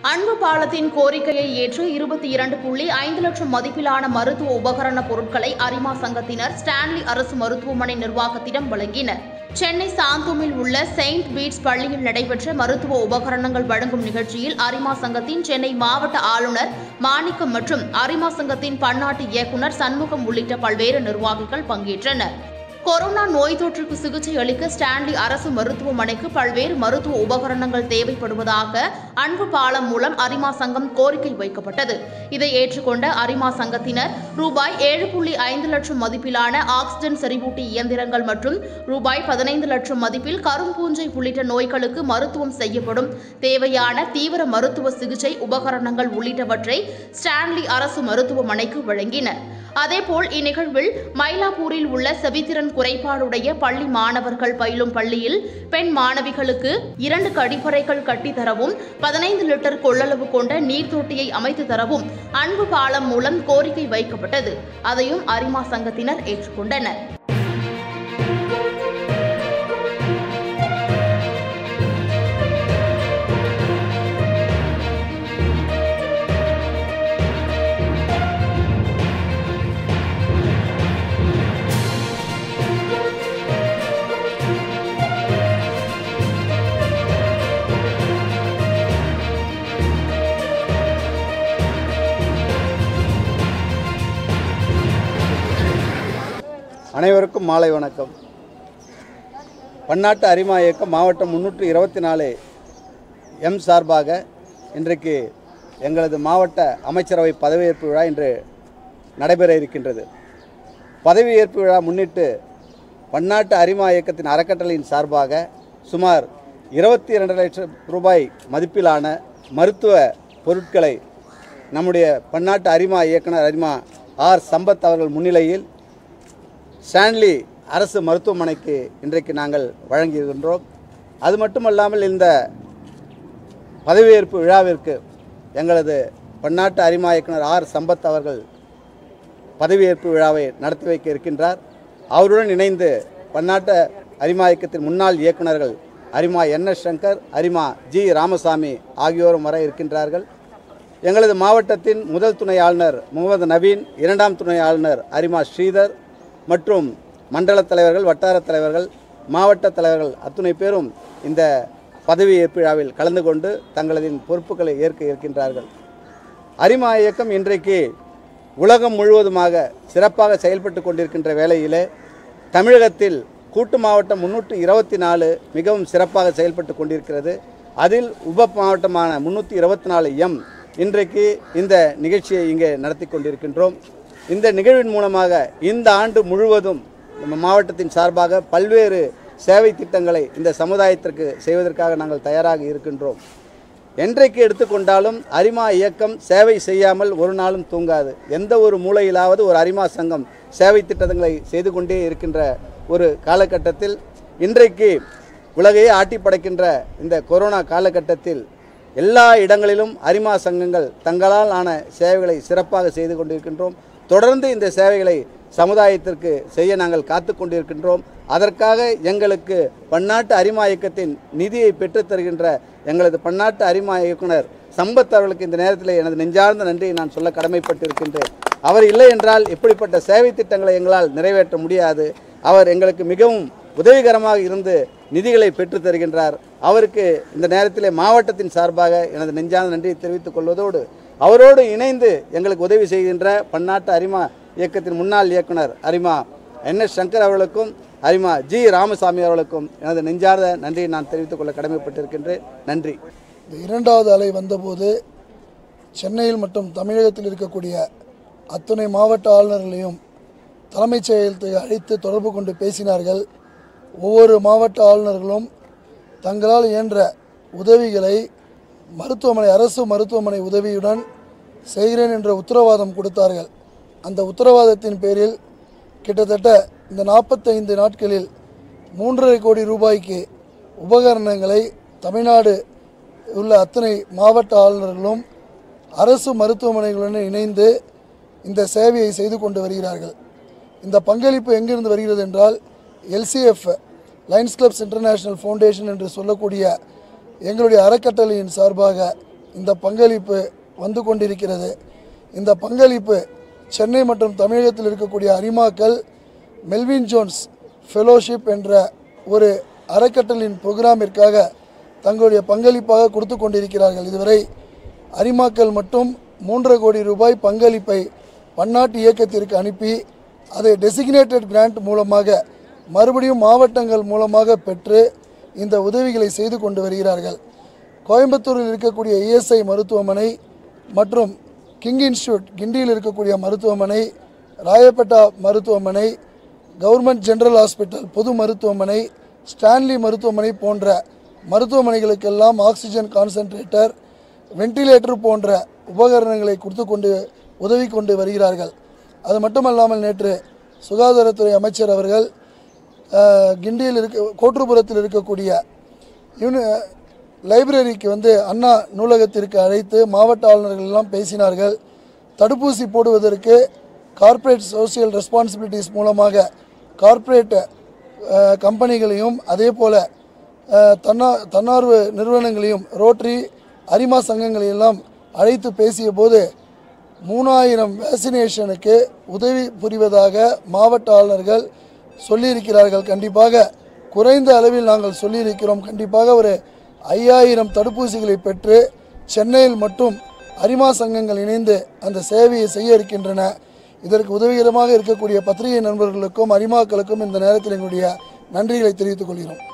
அன்பு பாலத்தின் கோரிக்கையை ஏற்று இருபத்தி இரண்டு புள்ளி ஐந்து லட்சம் மதிப்பிலான மருத்துவ உபகரண பொருட்களை அரிமா சங்கத்தினர் ஸ்டான்லி அரசு மருத்துவமனை நிர்வாகத்திடம் வழங்கினர் சென்னை சாந்தோமில் உள்ள செயின்ட் பீட்ஸ் பள்ளியில் நடைபெற்ற மருத்துவ உபகரணங்கள் வழங்கும் நிகழ்ச்சியில் அரிமா சங்கத்தின் சென்னை மாவட்ட ஆளுநர் மாணிக்கம் மற்றும் அரிமா சங்கத்தின் பன்னாட்டு இயக்குநர் சண்முகம் உள்ளிட்ட பல்வேறு நிர்வாகிகள் பங்கேற்றனர் கொரோனா நோய் தொற்றுக்கு சிகிச்சை அளிக்க ஸ்டான்லி அரசு மருத்துவமனைக்கு பல்வேறு மருத்துவ உபகரணங்கள் தேவைப்படுவதாக அன்பு பாலம் மூலம் அரிமா சங்கம் கோரிக்கை வைக்கப்பட்டது இதை ஏற்றுக்கொண்ட அரிமா சங்கத்தினர் ரூபாய் ஏழு புள்ளி ஐந்து லட்சம் மதிப்பிலான ஆக்சிஜன் செறிவூட்டி இயந்திரங்கள் மற்றும் ரூபாய் பதினைந்து லட்சம் மதிப்பில் கரும்பூஞ்சை உள்ளிட்ட நோய்களுக்கு மருத்துவம் செய்யப்படும் தேவையான தீவிர மருத்துவ சிகிச்சை உபகரணங்கள் உள்ளிட்டவற்றை ஸ்டான்லி அரசு மருத்துவமனைக்கு வழங்கினர் அதேபோல் இந்நிகழ்வில் மயிலாப்பூரில் உள்ள செவித்திறன் குறைபாடுடைய பள்ளி மாணவர்கள் பயிலும் பள்ளியில் பெண் மாணவிகளுக்கு இரண்டு கழிப்பறைகள் கட்டித்தரவும் பதினைந்து லிட்டர் கொள்ளளவு கொண்ட நீர் தொட்டியை அமைத்து தரவும் அன்பு பாலம் மூலம் கோரிக்கை வைக்கப்பட்டது அதையும் அரிமா சங்கத்தினர் ஏற்றுக்கொண்டனர் அனைவருக்கும் மாலை வணக்கம் பன்னாட்டு அரிமா இயக்கம் மாவட்டம் முன்னூற்று இருபத்தி நாலு எம் சார்பாக இன்றைக்கு எங்களது மாவட்ட அமைச்சரவை பதவியேற்பு விழா இன்று நடைபெற இருக்கின்றது பதவியேற்பு விழா முன்னிட்டு பன்னாட்டு அரிமா இயக்கத்தின் அறக்கட்டளையின் சார்பாக சுமார் இருபத்தி இரண்டு லட்சம் ரூபாய் மதிப்பிலான மருத்துவ பொருட்களை நம்முடைய பன்னாட்டு அரிமா இயக்குனர் அரிமா ஆர் சம்பத் அவர்கள் முன்னிலையில் ஸ்டான்லி அரசு மருத்துவமனைக்கு இன்றைக்கு நாங்கள் வழங்கியிருக்கின்றோம் அது மட்டுமல்லாமல் இந்த பதவியேற்பு விழாவிற்கு எங்களது பன்னாட்டு அரிமா இயக்குனர் ஆர் சம்பத் அவர்கள் பதவியேற்பு விழாவை நடத்தி வைக்க இருக்கின்றார் அவருடன் இணைந்து பன்னாட்டு அரிமா இயக்கத்தின் முன்னாள் இயக்குனர்கள் அரிமா என் எஸ் சங்கர் அரிமா ஜி ராமசாமி ஆகியோரும் வர இருக்கின்றார்கள் எங்களது மாவட்டத்தின் முதல் துணை ஆளுநர் முகமது நவீன் இரண்டாம் துணை ஆளுநர் அரிமா ஸ்ரீதர் மற்றும் மண்டல தலைவர்கள் வட்டார தலைவர்கள் மாவட்ட தலைவர்கள் அத்துணை பேரும் இந்த பதவியேற்பு விழாவில் கலந்து கொண்டு தங்களது பொறுப்புகளை ஏற்க இருக்கின்றார்கள் அரிமா இயக்கம் இன்றைக்கு உலகம் முழுவதுமாக சிறப்பாக செயல்பட்டு கொண்டிருக்கின்ற வேளையிலே தமிழகத்தில் கூட்டு மாவட்டம் முன்னூற்றி இருபத்தி நாலு மிகவும் சிறப்பாக செயல்பட்டு கொண்டிருக்கிறது அதில் உப மாவட்டமான முன்னூற்றி இருபத்தி நாலு எம் இன்றைக்கு இந்த நிகழ்ச்சியை இங்கே நடத்தி கொண்டிருக்கின்றோம் இந்த நிகழ்வின் மூலமாக இந்த ஆண்டு முழுவதும் நம்ம மாவட்டத்தின் சார்பாக பல்வேறு சேவை திட்டங்களை இந்த சமுதாயத்திற்கு செய்வதற்காக நாங்கள் தயாராக இருக்கின்றோம் என்றைக்கு எடுத்துக்கொண்டாலும் அரிமா இயக்கம் சேவை செய்யாமல் ஒரு நாளும் தூங்காது எந்த ஒரு மூலையிலாவது ஒரு அரிமா சங்கம் சேவை திட்டங்களை செய்து கொண்டே இருக்கின்ற ஒரு காலகட்டத்தில் இன்றைக்கு உலகையே ஆட்டி படைக்கின்ற இந்த கொரோனா காலகட்டத்தில் எல்லா இடங்களிலும் அரிமா சங்கங்கள் தங்களால் ஆன சேவைகளை சிறப்பாக செய்து கொண்டிருக்கின்றோம் தொடர்ந்து இந்த சேவைகளை சமுதாயத்திற்கு செய்ய நாங்கள் காத்து கொண்டிருக்கின்றோம் அதற்காக எங்களுக்கு பன்னாட்டு அரிமா இயக்கத்தின் நிதியை பெற்றுத் தருகின்ற எங்களது பன்னாட்டு அரிமா இயக்குனர் சம்பத் அவர்களுக்கு இந்த நேரத்தில் எனது நெஞ்சார்ந்த நன்றியை நான் சொல்ல கடமைப்பட்டிருக்கின்றேன் அவர் இல்லை என்றால் இப்படிப்பட்ட சேவை திட்டங்களை எங்களால் நிறைவேற்ற முடியாது அவர் எங்களுக்கு மிகவும் உதவிகரமாக இருந்து நிதிகளை பெற்றுத் தருகின்றார் அவருக்கு இந்த நேரத்திலே மாவட்டத்தின் சார்பாக எனது நெஞ்சார்ந்த நன்றியை தெரிவித்துக் கொள்வதோடு அவரோடு இணைந்து எங்களுக்கு உதவி செய்கின்ற பன்னாட்டு அரிமா இயக்கத்தின் முன்னாள் இயக்குனர் அரிமா என் எஸ் சங்கர் அவர்களுக்கும் அரிமா ஜி ராமசாமி அவர்களுக்கும் எனது நெஞ்சார்ந்த நன்றியை நான் தெரிவித்துக் கொள்ள கடமைப்பட்டிருக்கின்றேன் நன்றி இந்த இரண்டாவது அலை வந்தபோது சென்னையில் மற்றும் தமிழகத்தில் இருக்கக்கூடிய அத்துணை மாவட்ட ஆளுநர்களையும் தலைமைச் செயலகத்தை அழைத்து தொடர்பு கொண்டு பேசினார்கள் ஒவ்வொரு மாவட்ட ஆளுநர்களும் தங்களால் இயன்ற உதவிகளை மருத்துவமனை அரசு மருத்துவமனை உதவியுடன் செய்கிறேன் என்ற உத்தரவாதம் கொடுத்தார்கள் அந்த உத்தரவாதத்தின் பேரில் கிட்டத்தட்ட இந்த நாற்பத்தைந்து நாட்களில் மூன்றரை கோடி ரூபாய்க்கு உபகரணங்களை தமிழ்நாடு உள்ள அத்தனை மாவட்ட ஆளுநர்களும் அரசு மருத்துவமனைகளுடன் இணைந்து இந்த சேவையை செய்து கொண்டு வருகிறார்கள் இந்த பங்களிப்பு எங்கிருந்து வருகிறது என்றால் LCF Lions clubs international foundation என்று சொல்லக்கூடிய எங்களுடைய அறக்கட்டளையின் சார்பாக இந்த பங்களிப்பு வந்து கொண்டிருக்கிறது இந்த பங்களிப்பு சென்னை மற்றும் தமிழகத்தில் இருக்கக்கூடிய அரிமாக்கள் மெல்வின் ஜோன்ஸ் ஃபெலோஷிப் என்ற ஒரு அறக்கட்டளின் ப்ரோக்ராமிற்காக தங்களுடைய பங்களிப்பாக கொடுத்து கொண்டிருக்கிறார்கள் இதுவரை அரிமாக்கள் மட்டும் மூன்றரை கோடி ரூபாய் பங்களிப்பை பன்னாட்டு இயக்கத்திற்கு அனுப்பி அதை டெசிக்னேட்டட் கிராண்ட் மூலமாக மறுபடியும் மாவட்டங்கள் மூலமாக பெற்று இந்த உதவிகளை செய்து கொண்டு வருகிறார்கள் கோயம்புத்தூரில் இருக்கக்கூடிய இஎஸ்ஐ மருத்துவமனை மற்றும் கிங் இன்ஸ்டியூட் கிண்டியில் இருக்கக்கூடிய மருத்துவமனை ராயப்பேட்டா மருத்துவமனை கவர்மெண்ட் ஜெனரல் ஹாஸ்பிட்டல் பொது மருத்துவமனை ஸ்டான்லி மருத்துவமனை போன்ற மருத்துவமனைகளுக்கெல்லாம் ஆக்சிஜன் கான்சன்ட்ரேட்டர் வென்டிலேட்டர் போன்ற உபகரணங்களை கொடுத்து கொண்டு உதவி கொண்டு வருகிறார்கள் அது மட்டுமல்லாமல் நேற்று சுகாதாரத்துறை அமைச்சர் அவர்கள் அஹ், கிண்டியில் இருக்க கோட்டுப்புறத்தில் இருக்கக்கூடிய யூனி லைப்ரரிக்கு வந்து அண்ணா நூலகத்திற்கு அழைத்து மாவட்ட ஆளுநர்கள் எல்லாம் பேசினார்கள் தடுப்பூசி போடுவதற்கு கார்ப்பரேட் சோசியல் ரெஸ்பான்சிபிலிட்டிஸ் மூலமாக கார்ப்பரேட் அஹ், கம்பெனிகளையும் அதே போல் அஹ், தன்னா தன்னார்வ நிறுவனங்களையும் ரோட்டரி அரிமா சங்கங்களையெல்லாம் அழைத்து பேசிய போது மூணாயிரம் வேக்சினேஷனுக்கு உதவி புரிவதாக மாவட்ட ஆளுநர்கள் சொல்லியிருக்கிறார்கள் கண்டிப்பாக குறைந்த அளவில் நாங்கள் சொல்லியிருக்கிறோம் கண்டிப்பாக ஒரு ஐயாயிரம் தடுப்பூசிகளை பெற்று சென்னையில் மட்டும் அரிமா சங்கங்கள் இணைந்து அந்த சேவையை செய்ய இருக்கின்றன இதற்கு உதவிகரமாக இருக்கக்கூடிய பத்திரிகை நண்பர்களுக்கும் அரிமாக்களுக்கும் இந்த நேரத்தில் எங்களுடைய நன்றிகளை தெரிவித்துக் கொள்கிறோம்